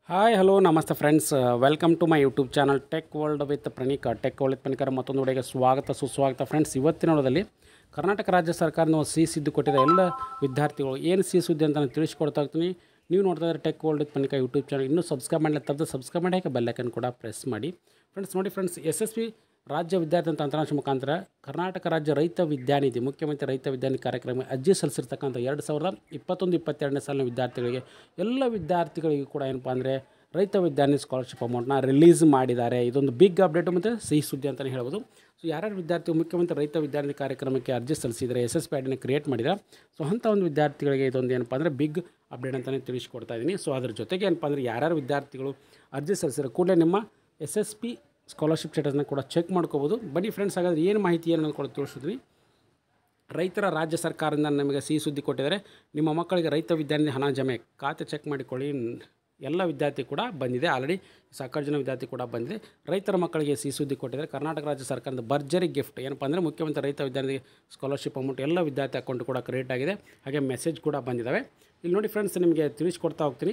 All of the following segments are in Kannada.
ಹಾಯ್ ಹಲೋ ನಮಸ್ತೆ friends welcome to my YouTube channel tech world with Praneeka tech world with ಪ್ರಣೀಕರ ಮತ್ತೊಂದು ವಿಡಿಯೋಗೆ ಸ್ವಾಗತ ಸುಸ್ವಾಗತ ಫ್ರೆಂಡ್ಸ್ ಇವತ್ತಿನ ನೋಡೋದಲ್ಲಿ ಕರ್ನಾಟಕ ರಾಜ್ಯ ಸರ್ಕಾರದ ಸಿಹಿ ಸುದ್ದಿ ಕೊಟ್ಟಿದೆ ಎಲ್ಲ ವಿದ್ಯಾರ್ಥಿಗಳು ಏನು ಸಿಹಿ ಸುದ್ದಿ ಅಂತ ನಾನು ತಿಳಿಸ್ಕೊಡ್ತಾ ಇರ್ತೀನಿ ನೀವು ನೋಡ್ತಾ ಇದ್ದಾರೆ tech world with Praneeka YouTube channel ಇನ್ನೂ ಸಬ್ಸ್ಕ್ರೈಬ್ ಮಾಡಲಿ ತಪ್ಪದೆ ಸಬ್ಸ್ಕ್ರೈಬ್ ಮಾಡಿ ಹಾಗೆ ಬೆಲ್ಲೈಕನ್ ಕೂಡ ಪ್ರೆಸ್ ಮಾಡಿ ಫ್ರೆಂಡ್ಸ್ ನೋಡಿ ಫ್ರೆಂಡ್ಸ್ ಎಸ್ ಎಸ್ ಪಿ ರಾಜ್ಯ ವಿದ್ಯಾರ್ಥಿ ತಂತ್ರಾಂಶ ಮುಖಾಂತರ ಕರ್ನಾಟಕ ರಾಜ್ಯ ರೈತ ವಿದ್ಯಾನಿಧಿ ಮುಖ್ಯಮಂತ್ರಿ ರೈತ ವಿದ್ಯಾನಿಧಿ ಕಾರ್ಯಕ್ರಮ ಅರ್ಜಿ ಸಲ್ಲಿಸಿರ್ತಕ್ಕಂಥ ಎರಡು ಸಾವಿರದ ಇಪ್ಪತ್ತೊಂದು ಇಪ್ಪತ್ತೆರಡನೇ ಸಾಲಿನ ವಿದ್ಯಾರ್ಥಿಗಳಿಗೆ ಎಲ್ಲ ವಿದ್ಯಾರ್ಥಿಗಳಿಗೂ ಕೂಡ ಏನಪ್ಪ ಅಂದರೆ ರೈತ ವಿದ್ಯಾನಿಧಿ ಸ್ಕಾಲರ್ಶಿಪ್ ಅಮೌಂಟ್ನ ರಿಲೀಸ್ ಮಾಡಿದ್ದಾರೆ ಇದೊಂದು ಬಿಗ್ ಅಪ್ಡೇಟು ಮತ್ತು ಸಿಹಿ ಸುದ್ದಿ ಅಂತಲೇ ಹೇಳ್ಬೋದು ಸೊ ಯಾರ್ಯಾರು ವಿದ್ಯಾರ್ಥಿ ಮುಖ್ಯಮಂತ್ರಿ ರೈತ ವಿದ್ಯಾರ್ಥಿ ಕಾರ್ಯಕ್ರಮಕ್ಕೆ ಅರ್ಜಿ ಸಲ್ಲಿಸಿದರೆ ಎಸ್ ಎಸ್ ಪಿ ಐಡಿನ ಕ್ರಿಯೇಟ್ ಮಾಡಿದ್ದಾರೆ ಸೊ ಅಂಥ ಒಂದು ವಿದ್ಯಾರ್ಥಿಗಳಿಗೆ ಇದೊಂದು ಏನಪ್ಪ ಅಂದರೆ ಬಿಗ್ ಅಪ್ಡೇಟ್ ಅಂತಲೇ ತಿಳಿಸ್ಕೊಡ್ತಾ ಇದ್ದೀನಿ ಸೊ ಅದ್ರ ಜೊತೆಗೆ ಏನಪ್ಪ ಅಂದರೆ ಯಾರ್ಯಾರು ವಿದ್ಯಾರ್ಥಿಗಳು ಅರ್ಜಿ ಸಲ್ಲಿಸಿದ್ರೆ ಕೂಡಲೇ ನಿಮ್ಮ ಎಸ್ ಎಸ್ ಪಿ ಸ್ಕಾಲರ್ಶಿಪ್ ಸ್ಟೇಟಸ್ನ ಕೂಡ ಚೆಕ್ ಮಾಡ್ಕೋಬೋದು ಬನ್ನಿ ಫ್ರೆಂಡ್ಸ್ ಹಾಗಾದ್ರೆ ಏನು ಮಾಹಿತಿ ಏನು ಕೂಡ ತಿಳಿಸಿದ್ವಿ ರೈತರ ರಾಜ್ಯ ಸರ್ಕಾರದಿಂದ ನಮಗೆ ಸಿಹಿ ಸುದ್ದಿ ಕೊಟ್ಟಿದ್ದಾರೆ ನಿಮ್ಮ ಮಕ್ಕಳಿಗೆ ರೈತ ವಿದ್ಯಾರ್ಥಿ ಹಣ ಜಮೆ ಖಾತೆ ಚೆಕ್ ಮಾಡಿಕೊಳ್ಳಿ ಎಲ್ಲ ವಿದ್ಯಾರ್ಥಿ ಕೂಡ ಬಂದಿದೆ ಆಲ್ರೆಡಿ ಸಾಕಷ್ಟು ಜನ ವಿದ್ಯಾರ್ಥಿ ಕೂಡ ಬಂದಿದೆ ರೈತರ ಮಕ್ಕಳಿಗೆ ಸಿಹಿ ಸುದ್ದಿ ಕೊಟ್ಟಿದ್ದಾರೆ ಕರ್ನಾಟಕ ರಾಜ್ಯ ಸರ್ಕಾರದ ಭರ್ಜರಿ ಗಿಫ್ಟ್ ಏನಪ್ಪ ಅಂದರೆ ಮುಖ್ಯಮಂತ್ರಿ ರೈತ ವಿದ್ಯಾರ್ಥಿ ಸ್ಕಾಲರ್ಶಿಪ್ ಅಮೌಂಟ್ ಎಲ್ಲ ವಿದ್ಯಾರ್ಥಿ ಅಕೌಂಟ್ ಕೂಡ ಕ್ರಿಯೇಟ್ ಆಗಿದೆ ಹಾಗೆ ಮೆಸೇಜ್ ಕೂಡ ಬಂದಿದ್ದಾವೆ ಇಲ್ಲಿ ನೋಡಿ ಫ್ರೆಂಡ್ಸ್ ನಿಮಗೆ ತಿಳಿಸ್ಕೊಡ್ತಾ ಹೋಗ್ತೀನಿ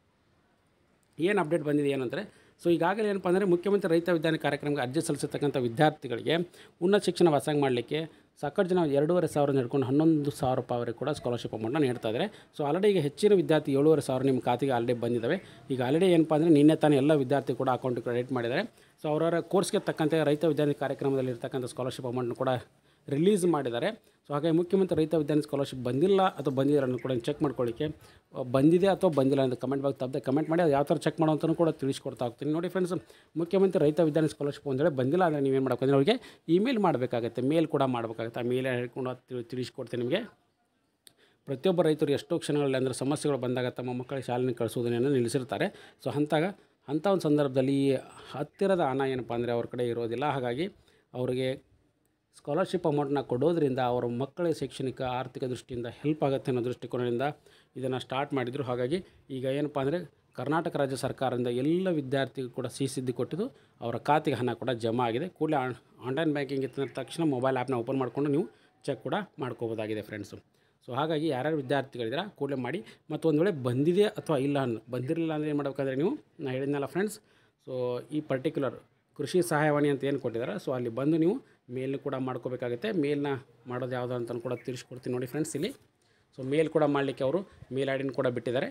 ಏನು ಅಪ್ಡೇಟ್ ಬಂದಿದೆ ಏನಂದರೆ ಸೊ ಈಗಾಗಲೇ ಏನಪ್ಪ ಅಂದರೆ ಮುಖ್ಯಮಂತ್ರಿ ರೈತ ವಿದ್ಯಾರ್ಥಿ ಕಾರ್ಯಕ್ರಮಕ್ಕೆ ಅರ್ಜಿ ಸಲ್ಲಿಸತಕ್ಕಂಥ ವಿದ್ಯಾರ್ಥಿಗಳಿಗೆ ಉನ್ನತ ಶಿಕ್ಷಣ ವಸಂಗ ಮಾಡಲಿಕ್ಕೆ ಸಾಕಷ್ಟು ಜನ ಎರಡೂವರೆ ಸಾವಿರ ಹಿಡ್ಕೊಂಡು ಹನ್ನೊಂದು ಸಾವಿರ ರೂಪಾಯಿವರೆಗೆ ಕೂಡ ಸ್ಕಾಲರ್ಶಿಪ್ ಅಮೌಂಟ್ನ ನೀಡ್ತಾ ಇದ್ದಾರೆ ಸೊ ಆಲ್ರೆಡಿ ಈಗ ಹೆಚ್ಚಿನ ವಿದ್ಯಾರ್ಥಿ ಏಳುವರೆ ಸಾವಿರ ನಿಮ್ಮ ಖಾತೆಗೆ ಆಲ್ರೆಡಿ ಬಂದಿದ್ದಾವೆ ಈಗ ಆಲ್ರೆಡಿ ಏನಪ್ಪ ಅಂದರೆ ನಿನ್ನೆ ತಾನೇ ಎಲ್ಲ ವಿದ್ಯಾರ್ಥಿ ಕೂಡ ಅಕೌಂಟ್ ಕ್ರೆಡಿಟ್ ಮಾಡಿದ್ದಾರೆ ಸೊ ಅವರವರ ಕೋರ್ಸ್ಗೆ ತಕ್ಕಂತೆ ರೈತ ವಿದ್ಯಾರ್ಥಿ ಕಾರ್ಯಕ್ರಮದಲ್ಲಿ ಇರ್ತಕ್ಕಂಥ ಸ್ಕಾಲರ್ಶಿಪ್ ಅಮೌಂಟ್ನ ಕೂಡ ರಿಲೀಸ್ ಮಾಡಿದ್ದಾರೆ ಸೊ ಹಾಗಾಗಿ ಮುಖ್ಯಮಂತ್ರಿ ರೈತ ವಿದ್ಯಾರ್ಥಿ ಸ್ಕಾಲರ್ಶಿಪ್ ಬಂದಿಲ್ಲ ಅಥವಾ ಬಂದಿಲ್ಲ ಅನ್ನೋದು ಕೂಡ ಚೆಕ್ ಮಾಡ್ಕೊಳ್ಳಿಕ್ಕೆ ಅಹ್, ಬಂದಿದೆ ಅಥವಾ ಬಂದಿಲ್ಲ ಅಂತ ಕಮೆಂಟ್ ಬಾಕ್ಸ್ ತಪ್ಪದೆ ಕಮೆಂಟ್ ಮಾಡಿ ಅದು ಯಾವ ಥರ ಚೆಕ್ ಮಾಡೋಂತನೂ ಕೂಡ ತಿಳಿಸ್ಕೊಡ್ತಾ ಹೋಗ್ತೀನಿ ನೋಡಿ ಫ್ರೆಂಡ್ಸ್ ಮುಖ್ಯಮಂತ್ರಿ ರೈತ ವಿದ್ಯಾರ್ಥಿ ಸ್ಕಾಲರ್ಶಿಪ್ ಒಂದು ವೇಳೆ ಬಂದಿಲ್ಲ ಅಂದರೆ ನೀವೇನು ಮಾಡಬೇಕು ಅಂದರೆ ಅವರಿಗೆ ಇಮೇಲ್ ಮಾಡಬೇಕಾಗುತ್ತೆ ಮೇಲ್ ಕೂಡ ಮಾಡಬೇಕಾಗುತ್ತೆ ಆ ಮೇಲ್ ಹೇಳ್ಕೊಂಡು ಅದು ತಿಳಿ- ತಿಳಿಸ್ಕೊಡ್ತೀನಿ ನಿಮಗೆ ಪ್ರತಿಯೊಬ್ಬ ರೈತರು ಎಷ್ಟೋ ಕ್ಷಣಗಳಲ್ಲಿ ಅಂದರೆ ಸಮಸ್ಯೆಗಳು ಬಂದಾಗ ತಮ್ಮ ಮಕ್ಕಳಿಗೆ ಶಾಲೆಗೆ ಕಳಿಸೋದನ್ನೇನೋ ನಿಲ್ಲಿಸಿರ್ತಾರೆ ಸೊ ಅಂತಾಗ ಅಂಥ ಒಂದು ಸಂದರ್ಭದಲ್ಲಿ ಈ ಹತ್ತಿರದ ಹಣ ಏನಪ್ಪ ಅಂದರೆ ಅವ್ರ ಕಡೆ ಇರೋದಿಲ್ಲ ಹಾಗಾಗಿ ಅವರಿಗೆ ಸ್ಕಾಲರ್ಶಿಪ್ ಅಮೌಂಟ್ನ ಕೊಡೋದ್ರಿಂದ ಅವರ ಮಕ್ಕಳ ಶೈಕ್ಷಣಿಕ ಆರ್ಥಿಕ ದೃಷ್ಟಿಯಿಂದ ಹೆಲ್ಪ್ ಆಗುತ್ತೆ ಅನ್ನೋ ದೃಷ್ಟಿಕೋನದಿಂದ ಇದನ್ನು ಸ್ಟಾರ್ಟ್ ಮಾಡಿದರು ಹಾಗಾಗಿ ಈಗ ಏನಪ್ಪ ಅಂದರೆ ಕರ್ನಾಟಕ ರಾಜ್ಯ ಸರ್ಕಾರದಿಂದ ಎಲ್ಲ ವಿದ್ಯಾರ್ಥಿಗಳು ಕೂಡ ಸಿಹಿ ಸುದ್ದಿ ಕೊಟ್ಟಿದ್ದು ಅವರ ಖಾತೆಗೆ ಹಣ ಕೂಡ ಜಮಾ ಆಗಿದೆ ಕೂಡಲೇ ಆನ್ಲೈನ್ ಬ್ಯಾಂಕಿಂಗ್ ಇತ್ತ ತಕ್ಷಣ ಮೊಬೈಲ್ ಆ್ಯಪ್ನ ಓಪನ್ ಮಾಡಿಕೊಂಡು ನೀವು ಚೆಕ್ ಕೂಡ ಮಾಡ್ಕೋಬೋದಾಗಿದೆ ಫ್ರೆಂಡ್ಸು ಸೊ ಹಾಗಾಗಿ ಯಾರ್ಯಾರು ವಿದ್ಯಾರ್ಥಿಗಳಿದ್ದೀರಾ ಕೂಡಲೇ ಮಾಡಿ ಮತ್ತು ಒಂದು ವೇಳೆ ಬಂದಿದೆ ಅಥವಾ ಇಲ್ಲ ಅನ್ನು ಬಂದಿರಲಿಲ್ಲ ಅಂದರೆ ಏನು ಮಾಡಬೇಕಾದ್ರೆ ನೀವು ನಾನು ಹೇಳಿದ್ನಲ್ಲ ಫ್ರೆಂಡ್ಸ್ ಸೊ ಈ ಪರ್ಟಿಕ್ಯುಲರ್ ಕೃಷಿ ಸಹಾಯವಾಣಿ ಅಂತ ಏನು ಕೊಟ್ಟಿದ್ದಾರೆ ಸೊ ಅಲ್ಲಿ ಬಂದು ನೀವು ಮೇಲ್ ಕೂಡ ಮಾಡ್ಕೋಬೇಕಾಗುತ್ತೆ ಮೇಲ್ನ ಮಾಡೋದು ಯಾವುದು ಅಂತ ಕೂಡ ತಿಳಿಸ್ಕೊಡ್ತೀನಿ ನೋಡಿ ಫ್ರೆಂಡ್ಸ್ ಇಲ್ಲಿ ಸೊ ಮೇಲ್ ಕೂಡ ಮಾಡಲಿಕ್ಕೆ ಅವರು ಮೇಲ್ ಐ ಡಿನ ಕೂಡ ಬಿಟ್ಟಿದ್ದಾರೆ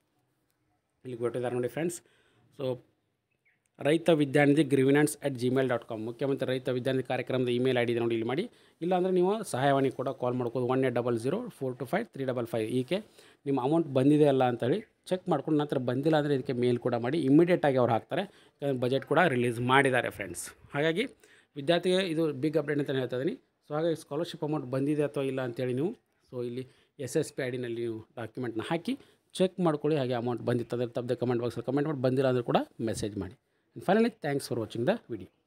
ಇಲ್ಲಿ ಕೊಟ್ಟಿದ್ದಾರೆ ನೋಡಿ ಫ್ರೆಂಡ್ಸ್ ಸೊ ರೈತ ವಿದ್ಯಾನಿಧಿ grievance at Gmail dot com ಮುಖ್ಯಮಂತ್ರಿ ರೈತ ವಿದ್ಯಾನಿಧಿ ಕಾರ್ಯಕ್ರಮದ ಇಮೇಲ್ ಐ ಡಿ ಇದೆ ನೋಡಿ ಇಲ್ಲಿ ಮಾಡಿ ಇಲ್ಲಾಂದರೆ ನೀವು ಸಹಾಯವಾಣಿ ಕೂಡ ಕಾಲ್ ಮಾಡ್ಬೋದು one eight double zero four two five three double five ಈಕೆ ನಿಮ್ಮ ಅಮೌಂಟ್ ಬಂದಿದೆ ಅಲ್ಲ ಅಂತೇಳಿ ಚೆಕ್ ಮಾಡ್ಕೊಂಡು ನಂತರ ಬಂದಿಲ್ಲ ಅಂದರೆ ಇದಕ್ಕೆ ಮೇಲ್ ಕೂಡ ಮಾಡಿ ಇಮಿಡಿಯೇಟಾಗಿ ಅವ್ರು ಹಾಕ್ತಾರೆ ಬಜೆಟ್ ಕೂಡ ರಿಲೀಸ್ ಮಾಡಿದ್ದಾರೆ ಫ್ರೆಂಡ್ಸ್ ಹಾಗಾಗಿ ವಿದ್ಯಾರ್ಥಿಗೆ ಇದು ಬಿಗ್ ಅಪ್ಡೇಟ್ ಅಂತ ಹೇಳ್ತಾ ಇದ್ದೀನಿ ಸೊ ಹಾಗಾಗಿ ಸ್ಕಾಲರ್ಶಿಪ್ ಅಮೌಂಟ್ ಬಂದಿದೆ ಅಥವಾ ಇಲ್ಲ ಅಂತೇಳಿ ನೀವು ಸೊ ಇಲ್ಲಿ ಎಸ್ ಎಸ್ ಪಿ ಐ ಡಿನಲ್ಲಿ ನೀವು ಡಾಕ್ಯುಮೆಂಟ್ನ ಹಾಕಿ ಚೆಕ್ ಮಾಡ್ಕೊಳ್ಳಿ ಹಾಗೆ ಅಮೌಂಟ್ ಬಂದಿತ್ತು ಅದ್ರ ತಪ್ಪದೆ ಕಮೆಂಟ್ ಬಾಕ್ಸಲ್ಲಿ ಕಮೆಂಟ್ ಮಾಡಿ ಬಂದಿಲ್ಲ ಅಂದರೂ ಕೂಡ ಮೆಸೇಜ್ ಮಾಡಿ finally thanks for watching the video